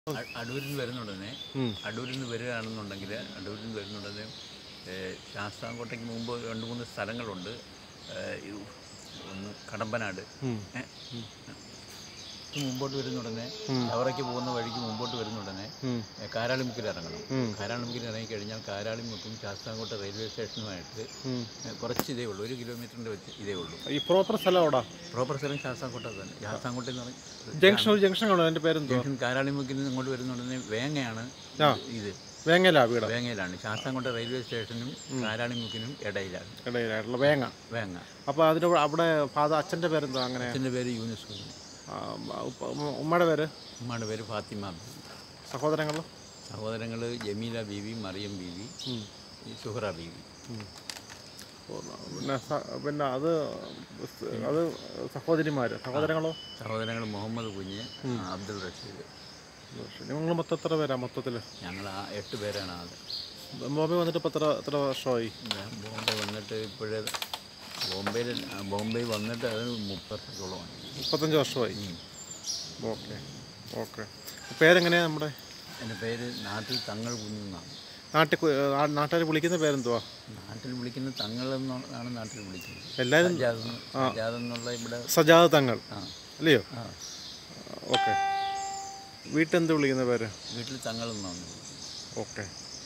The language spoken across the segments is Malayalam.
അ- അടൂരിൽ നിന്ന് വരുന്നുടനെ അടൂരിൽ നിന്ന് വരികയാണെന്നുണ്ടെങ്കിൽ അടൂരിൽ നിന്ന് വരുന്നുടനെ ഏഹ്, ശാസ്താംകോട്ടയ്ക്ക് മുമ്പ് രണ്ട് മൂന്ന് സ്ഥലങ്ങളുണ്ട് ഏഹ്, ഈ ഒന്ന് കടമ്പനാട് ഏഹ്, ഇത് മുമ്പോട്ട് വരുന്നുടനെ ചവറയ്ക്ക് പോകുന്ന വഴിക്ക് മുമ്പോട്ട് വരുന്നുടനെ ഏഹ്, കാരാളിമുക്കിൽ ഇറങ്ങണം കാരാളിമുക്കിൽ ഇറങ്ങിക്കഴിഞ്ഞാൽ കാരാളിമുക്കും ശാസ്താംകോട്ട റെയിൽവേ സ്റ്റേഷനുമായിട്ട് ഏഹ്, കുറച്ച് ഇതേ ഉള്ളൂ ഒരു കിലോമീറ്ററിൻ്റെ വെച്ച് ഇതേ ഉള്ളൂ ഈ പ്രോപ്പർ സ്ഥലം എവിടാ പ്രോപ്പർ സ്ഥലം ശാസ്താംകോട്ട തന്നെ ശാസ്താംകോട്ട എന്ന് പറയും ജംഗ്ഷൻ ഒരു ജംഗ്ഷൻ കാണും അതിൻ്റെ പേരെന്തോ ജംഗ്ഷൻ കാരാളിമുക്കിൽ നിന്ന് ഇങ്ങോട്ട് വരുന്നുടനെ വേങ്ങയാണ് ഇത് വേങ്ങല വീടാ വേങ്ങയിലാണ് ശാസ്താംകോട്ട റെയിൽവേ സ്റ്റേഷനും കാരാളിമുക്കിനും ഇടയിലാണ് ഇടയിലായിട്ടുള്ള വേങ്ങ വേങ്ങ അപ്പോൾ അതിൻ്റെ കൂടെ അവിടെ ഫാദർ അച്ഛൻ്റെ പേരെന്തോ അങ്ങനെ അച്ഛൻ്റെ പേര് യൂനിസ് ആ, ഉപ്പ- ഉമ്മ- ഉമ്മയുടെ പേര് ഉമ്മയുടെ പേര് ഫാത്തിമ ബീവി സഹോദരങ്ങൾ സഹോദരങ്ങൾ ജമീല ബീവി മറിയം ബീവി ഈ സുഹറ ബീവി പിന്നെ സ- പിന്നെ അത് സ്- അത് സഹോദരിമാർ സഹോദരങ്ങളോ സഹോദരങ്ങൾ മുഹമ്മദ് കുഞ്ഞ് അബ്ദുൾ റഷീദ് നിങ്ങൾ മൊത്തം എത്ര പേരാ മൊത്തത്തിൽ ഞങ്ങൾ ആ എട്ട് പേരാണ് ആകെ ബോംബെ വന്നിട്ട് ഇപ്പോൾ എത്ര എത്ര വർഷമായി ഞാൻ ബോംബെ വന്നിട്ട് ഇപ്പോഴേ ബോംബെയിൽ ബോംബെ വന്നിട്ട് അത് മുപ്പത്തോളമായി മുപ്പത്തഞ്ച് വർഷമായി ഓക്കെ ഓക്കെ പേരെങ്ങനെയാണ് നമ്മുടെ എൻ്റെ പേര് നാട്ടിൽ തങ്ങൾ കുഞ്ഞെന്നാണ് നാട്ടിൽ നാട്ടുകാർ വിളിക്കുന്ന പേരെന്തുവാ നാട്ടിൽ വിളിക്കുന്ന തങ്ങൾ എന്നാണ് നാട്ടിൽ വിളിക്കുന്നത് എല്ലാവരും സജാദ് എന്ന്- സജാദ് എന്നുള്ള ഇവിടെ സജാദ് തങ്ങൾ ആ അല്ലയോ ആ ഓക്കെ വീട്ടെന്ത് വിളിക്കുന്ന പേര് വീട്ടിൽ തങ്ങൾ എന്നാണ് ഓക്കെ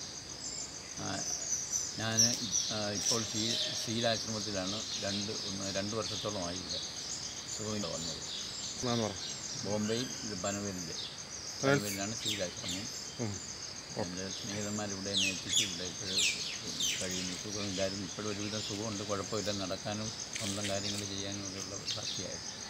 ഞാൻ ഇപ്പോൾ സീ ശീലാശ്രമത്തിലാണ് രണ്ട് ഒന്ന് രണ്ട് വർഷത്തോളമായി ഇവിടെ സുഖമില്ല വന്നത് എന്നാന്ന് പറ ബോംബെയിൽ ഇത് പനവേലിൻ്റെ പനവേലിലാണ് ശീലാശ്രമം എൻ്റെ സ്നേഹിതന്മാരിവിടെ എന്നെ എത്തിച്ച് ഇവിടെ ഇപ്പോഴും കഴിയുന്നു സുഖമില്ലായിരുന്നു ഇപ്പോഴും ഒരുവിധം സുഖമുണ്ട് കുഴപ്പമില്ല നടക്കാനും സ്വന്തം കാര്യങ്ങൾ ചെയ്യാനും ഒക്കെയുള്ള പ്രാപ്തിയായിരുന്നു